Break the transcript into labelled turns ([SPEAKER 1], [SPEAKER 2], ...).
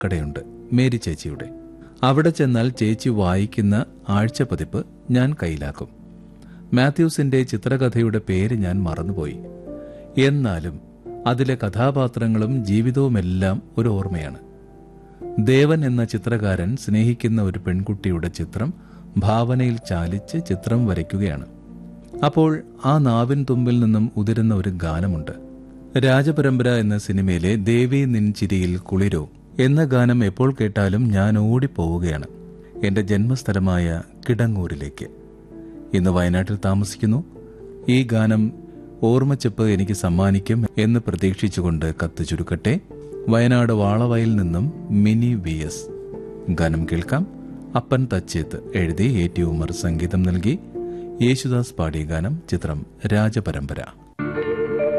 [SPEAKER 1] കടയുണ്ട് മേരി ചേച്ചിയുടെ അവിടെ ചെന്നാൽ ചേച്ചി വായിക്കുന്ന ആഴ്ചപ്പതിപ്പ് ഞാൻ കയ്യിലാക്കും മാത്യൂസിന്റെ ചിത്രകഥയുടെ പേര് ഞാൻ മറന്നുപോയി എന്നാലും അതിലെ കഥാപാത്രങ്ങളും ജീവിതവുമെല്ലാം ഒരു ഓർമ്മയാണ് ദേവൻ എന്ന ചിത്രകാരൻ സ്നേഹിക്കുന്ന ഒരു പെൺകുട്ടിയുടെ ചിത്രം ഭാവനയിൽ ചാലിച്ച് ചിത്രം വരയ്ക്കുകയാണ് അപ്പോൾ ആ നാവിൻ തുമ്പിൽ നിന്നും ഉതിരുന്ന ഒരു ഗാനമുണ്ട് രാജപരമ്പര എന്ന സിനിമയിലെ ദേവി നിൻ ചിരിയിൽ കുളിരോ എന്ന ഗാനം എപ്പോൾ കേട്ടാലും ഞാൻ ഓടിപ്പോവുകയാണ് എന്റെ ജന്മസ്ഥലമായ കിടങ്ങൂരിലേക്ക് ഇന്ന് വയനാട്ടിൽ താമസിക്കുന്നു ഈ ഗാനം ഓർമ്മച്ചെപ്പ് എനിക്ക് സമ്മാനിക്കും എന്ന് പ്രതീക്ഷിച്ചുകൊണ്ട് കത്ത് ചുരുക്കട്ടെ വയനാട് വാളവയിൽ നിന്നും മിനി വി എസ് ഗാനം കേൾക്കാം അപ്പൻ തച്ചേത്ത് എഴുതി എ ടി ഉമർ സംഗീതം നൽകി യേശുദാസ് പാടിയ ഗാനം ചിത്രം രാജപരമ്പര